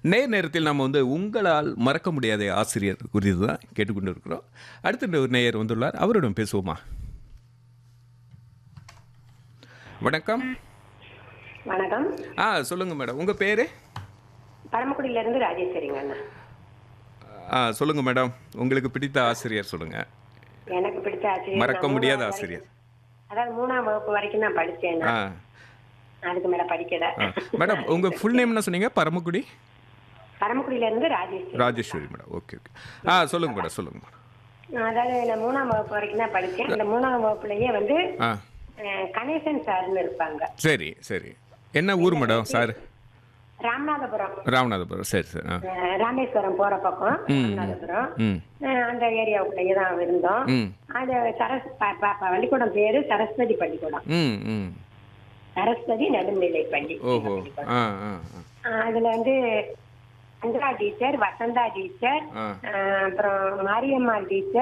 நேர் நேரத்தில் நம்ம வந்து உங்களால் மறக்க முடியாத ஆசிரியர் குறித்து தான் கேட்டுக்கொண்டு இருக்கிறோம் அடுத்த ஒரு நேயர் வந்துள்ளார் அவரிடம் பேசுவோமா வணக்கம் வணக்கம் ஆ சொல்லுங்கள் மேடம் உங்கள் பேர் பரமக்குடியில இருந்து ராஜேஸ்வரிங்க அண்ணா ஆ சொல்லுங்கள் மேடம் உங்களுக்கு பிடித்த ஆசிரியர் சொல்லுங்கள் எனக்கு பிடிச்ச ஆசிரியர் மறக்க நான் முடியாத மூணாவது ஆசிரியர் வரைக்கும்- அதாவது மூணாம் வகுப்பு வரைக்கும் நான் படிச்சேன் ஆ அதுக்கு மேல படிக்கல ஆ மேடம் உங்கள் ஃபுல் நேம் என்ன சொன்னீங்க பரமக்குடி பரமக்குடியில இருந்து Rajeswari Rajeswari madam okay okay ஆ சொல்லுங்கள் மேடம் சொல்லுங்கள் மேடம் அதாவது நான் மூணாம் வகுப்பு வரைக்கும் தான் படிச்சேன் அந்த மூணாம் வகுப்புலயே வந்து ஆ அஹ், கணேசன் சார்னு இருப்பாங்க சரி சரி என்ன ஊர் மேடம் சார் ராமநாதபுரம் ராமநாதபுரம் சரி சரி ஆ அஹ், ராமேஸ்வரம் போற பக்கம் ராமநாதபுரம் ம் அஹ், அந்த ஏரியாவுக்குள்ளேயே தான் இருந்தோம் ம் அது சரஸ் ப- ப- ப- பள்ளிக்கூடம் பேரு சரஸ்வதி பள்ளிக்கூடம் ம் ம் சரஸ்வதி நடுநிலை பள்ளி ஓஹோ ஆ ஆ ஆ. ஆஹ் அதுல வந்து சந்திரா டீச்சர் வசந்தா டீச்சர் ஆ ஆஹ் அப்புறம் மாரியம்மாள் டீச்சர்